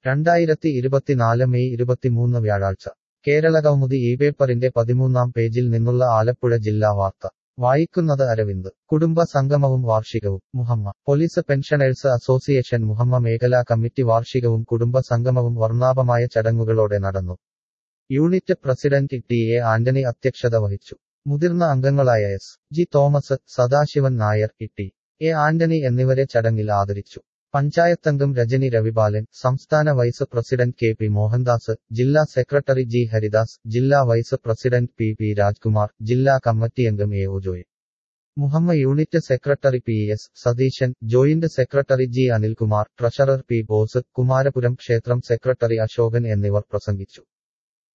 രണ്ടായിരത്തി ഇരുപത്തിനാല് മെയ് ഇരുപത്തിമൂന്ന് വ്യാഴാഴ്ച കേരളകൗമുദി ഈ പേപ്പറിന്റെ പതിമൂന്നാം പേജിൽ നിന്നുള്ള ആലപ്പുഴ ജില്ലാ വാർത്ത വായിക്കുന്നത് അരവിന്ദ് കുടുംബ സംഗമവും വാർഷികവും Muhamma police pensioners association Muhamma മേഖലാ കമ്മിറ്റി വാർഷികവും കുടുംബ സംഗമവും വർണ്ണാഭമായ ചടങ്ങുകളോടെ നടന്നു unit president T A Antony അധ്യക്ഷത വഹിച്ചു മുതിർന്ന അംഗങ്ങളായ S G Thomas Sadasivan Nair T A Antony എന്നിവരെ ചടങ്ങിൽ ആദരിച്ചു പഞ്ചായത്തംഗം രജനി രവിപാലൻ സംസ്ഥാന vice president K P Mohandas ജില്ലാ സെക്രട്ടറി ജി ഹരിദാസ് ജില്ലാ vice president P P Rajkumar ജില്ലാ കമ്മിറ്റി അംഗം A O Joy Muhamma unit secretary P S Satheesan joint secretary G Anilkumar treasurer P Bose Kumarapuram ക്ഷേത്രം സെക്രട്ടറി അശോകൻ എന്നിവർ പ്രസംഗിച്ചു